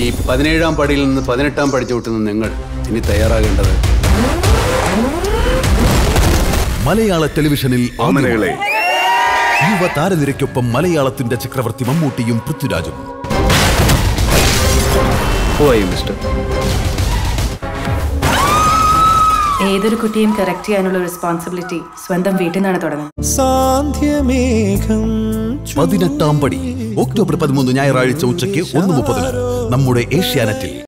ഈ പതിനേഴാം പടിയിൽ നിന്ന് പതിനെട്ടാം പടി ചവിട്ടുന്ന നിങ്ങൾ ഇനി തയ്യാറാകേണ്ടത് മലയാള ടെലിവിഷനിൽ ഓമനകളെ യുവ താരനിരയ്ക്കൊപ്പം മലയാളത്തിന്റെ ചക്രവർത്തി മമ്മൂട്ടിയും പൃഥ്വിരാജും പോയി മിസ്റ്റർ ഏതൊരു കുട്ടിയും കറക്റ്റ് ചെയ്യാനുള്ള റെസ്പോൺസിബിലിറ്റി സ്വന്തം വീട്ടിൽ നിന്നാണ് തുടങ്ങുന്നത് സാന്ധ്യമേഘം പതിനെട്ടാം പടി ഒക്ടോബർ പതിമൂന്ന് ഞായറാഴ്ച ഉച്ചയ്ക്ക് ഒന്ന് മുപ്പതിന് നമ്മുടെ ഏഷ്യാനെറ്റിൽ